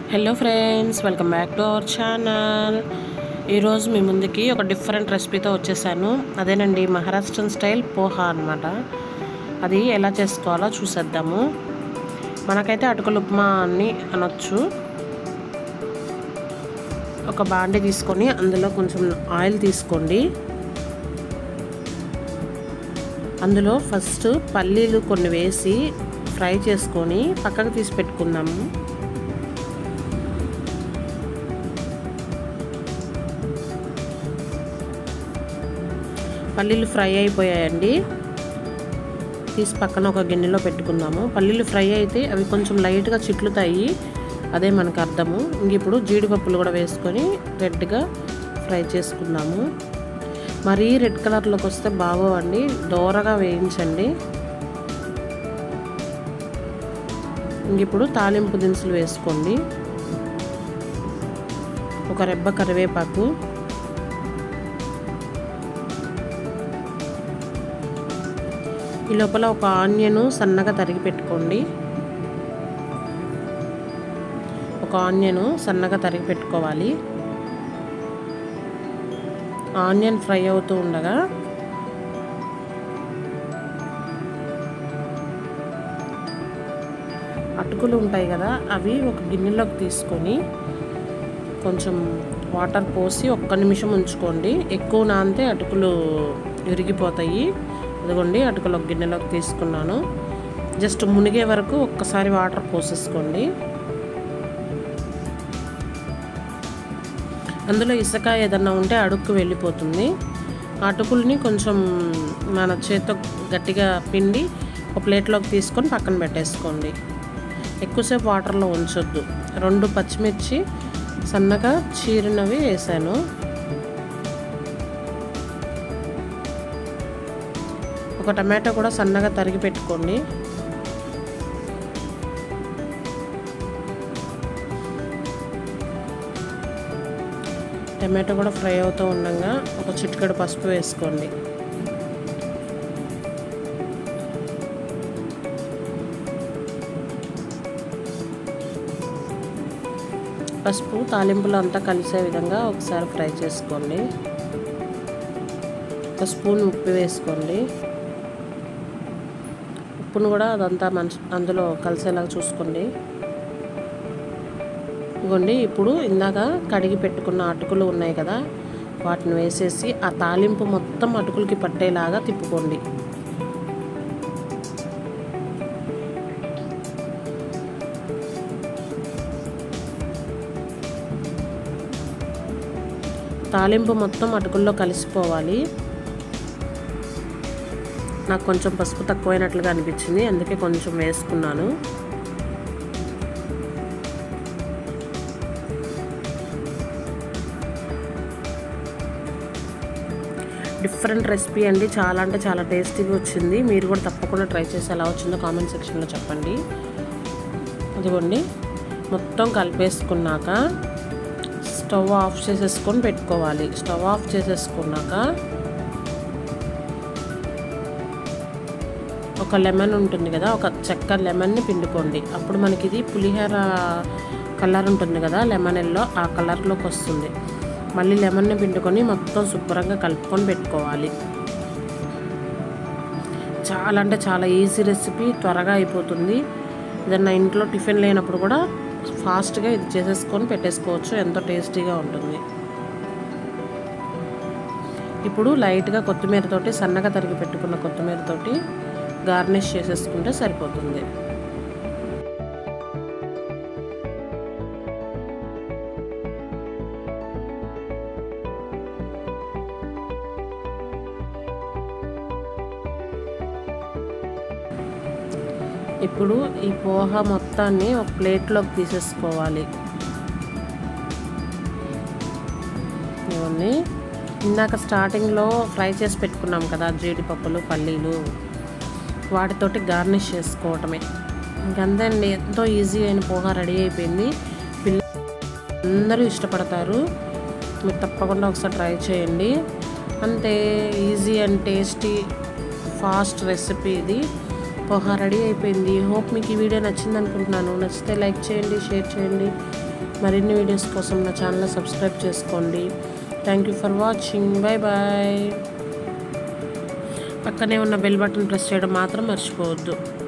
hello friends welcome back to our channel ఈరోజు మీ ముందుకి ఒక డిఫరెంట్ రెసిపీతో వచ్చేసాను అదేనండి మహారాష్ట్రన్ స్టైల్ పోహా అన్నమాట అది ఎలా చేసుకోవాలో చూసేద్దాము మనకైతే అటుకులు ఉప్మా అని అనొచ్చు ఒక బాండి తీసుకొని అందులో కొంచెం ఆయిల్ తీసుకోండి అందులో ఫస్ట్ పల్లీలు కొన్ని వేసి ఫ్రై చేసుకొని పక్కకు తీసి పెట్టుకుందాము పల్లీలు ఫ్రై అయిపోయాయండి తీసి పక్కన ఒక గిన్నెలో పెట్టుకుందాము పల్లీలు ఫ్రై అయితే అవి కొంచెం లైట్గా చిట్లుతాయి అదే మనకు అర్థము ఇంక ఇప్పుడు జీడిపప్పులు కూడా వేసుకొని రెడ్గా ఫ్రై చేసుకుందాము మరీ రెడ్ కలర్లోకి వస్తే బాగోవండి దోరగా వేయించండి ఇంక ఇప్పుడు తాలింపు దినుసులు వేసుకోండి ఒక రెబ్బ కరివేపాకు ఈ లోపల ఒక ఆనియన్ సన్నగా తరిగి పెట్టుకోండి ఒక ఆనియన్ సన్నగా తరిగి పెట్టుకోవాలి ఆనియన్ ఫ్రై అవుతూ ఉండగా అటుకులు ఉంటాయి కదా అవి ఒక గిన్నెలోకి తీసుకొని కొంచెం వాటర్ పోసి ఒక్క నిమిషం ఉంచుకోండి ఎక్కువ నానితే అటుకులు విరిగిపోతాయి అదిగోండి అటుకులు ఒక గిన్నెలోకి తీసుకున్నాను జస్ట్ మునిగే వరకు ఒక్కసారి వాటర్ పోసేసుకోండి అందులో ఇసుక ఏదన్నా ఉంటే అడుక్కు వెళ్ళిపోతుంది అటుకుల్ని కొంచెం మన చేత్తో గట్టిగా పిండి ఒక ప్లేట్లోకి తీసుకొని పక్కన పెట్టేసుకోండి ఎక్కువసేపు వాటర్లో ఉంచొద్దు రెండు పచ్చిమిర్చి సన్నగా చీరినవి వేసాను ఒక టమాటో కూడా సన్నగా తరిగి పెట్టుకోండి టమాటో కూడా ఫ్రై అవుతూ ఉండగా ఒక చిటికెడు పసుపు వేసుకోండి పసుపు తాలింపులో అంతా కలిసే విధంగా ఒకసారి ఫ్రై చేసుకోండి ఒక స్పూన్ ఉప్పు వేసుకోండి ఉప్పును కూడా అదంతా మంచి అందులో కలిసేలాగా చూసుకోండి ఇదిగోండి ఇప్పుడు ఇందాక కడిగి పెట్టుకున్న అటుకులు ఉన్నాయి కదా వాటిని వేసేసి ఆ తాలింపు మొత్తం అటుకులకి పట్టేలాగా తిప్పుకోండి తాలింపు మొత్తం అటుకుల్లో కలిసిపోవాలి నాకు కొంచెం పసుపు తక్కువైనట్లుగా అనిపించింది అందుకే కొంచెం వేసుకున్నాను డిఫరెంట్ రెసిపీ అండి చాలా అంటే చాలా టేస్టీగా వచ్చింది మీరు కూడా తప్పకుండా ట్రై చేసి ఎలా వచ్చిందో కామెంట్ సెక్షన్లో చెప్పండి అదిగోండి మొత్తం కలిపేసుకున్నాక స్టవ్ ఆఫ్ చేసేసుకొని పెట్టుకోవాలి స్టవ్ ఆఫ్ చేసేసుకున్నాక ఒక లెమన్ ఉంటుంది కదా ఒక చెక్క లెమన్ని పిండుకోండి అప్పుడు మనకి ఇది పులిహోర కలర్ ఉంటుంది కదా లెమన్ ఎల్లో ఆ కలర్లోకి వస్తుంది మళ్ళీ లెమన్ని పిండుకొని మొత్తం శుభ్రంగా కలుపుకొని పెట్టుకోవాలి చాలా అంటే చాలా ఈజీ రెసిపీ త్వరగా అయిపోతుంది ఏదన్నా ఇంట్లో టిఫిన్ లేనప్పుడు కూడా ఫాస్ట్గా ఇది చేసేసుకొని పెట్టేసుకోవచ్చు ఎంతో టేస్టీగా ఉంటుంది ఇప్పుడు లైట్గా కొత్తిమీరతోటి సన్నగా తరిగి పెట్టుకున్న కొత్తిమీరతోటి గార్నిష్ చేసేసుకుంటే సరిపోతుంది ఇప్పుడు ఈ పోహ మొత్తాన్ని ఒక ప్లేట్లోకి తీసేసుకోవాలి ఇవన్నీ ఇందాక స్టార్టింగ్లో ఫ్రై చేసి పెట్టుకున్నాం కదా జీడిపప్పులు పల్లీలు వాటితోటి గార్నిష్ చేసుకోవటమే ఇంకంతండి ఎంతో ఈజీ అయిన పోహ రెడీ అయిపోయింది పిల్లలు అందరూ ఇష్టపడతారు మీరు తప్పకుండా ఒకసారి ట్రై చేయండి అంతే easy and tasty fast recipe ఇది పోహా రెడీ అయిపోయింది హోప్ మీకు ఈ వీడియో నచ్చింది అనుకుంటున్నాను నచ్చితే లైక్ చేయండి షేర్ చేయండి మరిన్ని వీడియోస్ కోసం నా ఛానల్ సబ్స్క్రైబ్ చేసుకోండి thank you for watching bye bye పక్కనే ఉన్న బెల్ బటన్ ప్రెస్ చేయడం మాత్రం మర్చిపోవద్దు